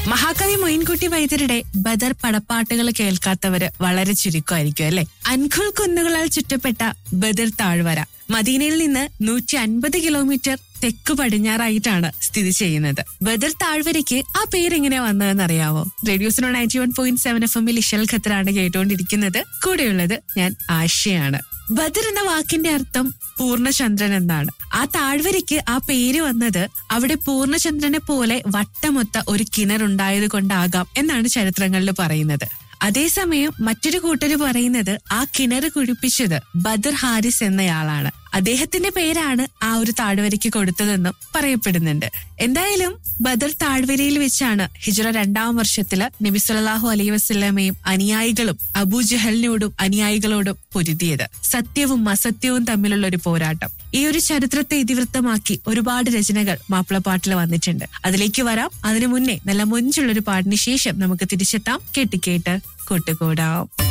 മഹാകവി മൊയിൻകുട്ടി വൈദ്യരുടെ ബദർ പടപ്പാട്ടുകൾ കേൾക്കാത്തവര് വളരെ ചുരുക്കമായിരിക്കും അല്ലെ അൻഖുൽ കുന്നുകളാൽ ചുറ്റപ്പെട്ട ബദർ താഴ്വര മദീനയിൽ നിന്ന് നൂറ്റി അൻപത് കിലോമീറ്റർ തെക്ക് പടിഞ്ഞാറായിട്ടാണ് സ്ഥിതി ചെയ്യുന്നത് ബദർ താഴ്വരയ്ക്ക് ആ പേരെങ്ങനെയാ വന്നതെന്ന് അറിയാവോ റേഡിയോസിനോ ninety one point seven F എമ്മിൽ ഇഷൽ ഖത്തറാണ് കേട്ടുകൊണ്ടിരിക്കുന്നത് കൂടെയുള്ളത് ഞാൻ ആശയാണ് ബദർ എന്ന വാക്കിന്റെ അർത്ഥം പൂർണ്ണചന്ദ്രൻ എന്നാണ് ആ താഴ്വരയ്ക്ക് ആ പേര് വന്നത് അവിടെ പൂർണ്ണചന്ദ്രനെ പോലെ വട്ടമൊത്ത ഒരു കിണറുണ്ടായത് കൊണ്ടാകാം എന്നാണ് ചരിത്രങ്ങളിൽ പറയുന്നത് അതേസമയം മറ്റൊരു കൂട്ടര് പറയുന്നത് ആ കിണർ കുഴിപ്പിച്ചത് ബദർ ഹാരിസ് എന്നയാളാണ് അദ്ദേഹത്തിന്റെ പേരാണ് ആ ഒരു താഴ്വരയ്ക്ക് കൊടുത്തതെന്നും പറയപ്പെടുന്നുണ്ട് എന്തായാലും ബദർ താഴ്വരയിൽ വെച്ചാണ് ഹിജറ രണ്ടാം വർഷത്തില് നബി സല്ലല്ലാഹു അലൈഹി വസല്ലമയും അനുയായികളും അബൂ ജഹലിനോടും അനുയായികളോടും പൊരുതിയത് സത്യവും അസത്യവും തമ്മിലുള്ള ഒരു പോരാട്ടം ഈ ഒരു ചരിത്രത്തെ ഇതിവൃത്തമാക്കി ഒരുപാട് രചനകൾ മാപ്പിളപ്പാട്ടിൽ വന്നിട്ടുണ്ട് അതിലേക്ക് വരാം അതിനു മുന്നേ നല്ല മൊഞ്ചുള്ള ഒരു പാട്ടിന് ശേഷം നമുക്ക് തിരിച്ചെത്താം കേട്ട് കേട്ട് കൂട്ടുകൂടാം